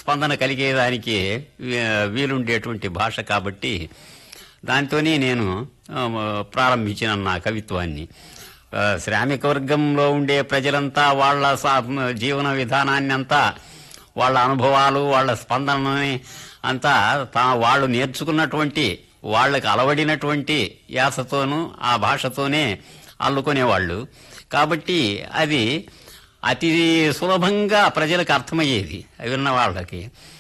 స్పందన కలిగేదానికి వీ- వీలుండేటువంటి భాష కాబట్టి దాంతోనే నేను ఆ, ప్రారంభించిన నా కవిత్వాన్ని ఆ, శ్రామిక వర్గంలో ఉండే ప్రజలంతా వాళ్ళ సా- జీవన విధానాన్ని అంతా వాళ్ళ అనుభవాలు వాళ్ళ స్పందనని అంతా తా వాళ్ళు నేర్చుకున్నటువంటి వాళ్ళకి అలవడినటువంటి యాసతోనూ ఆ భాషతోనే అల్లుకునేవాళ్ళు కాబట్టి అది అతి సులభంగా ప్రజలకు అర్థమయ్యేది విన్న వాళ్ళకి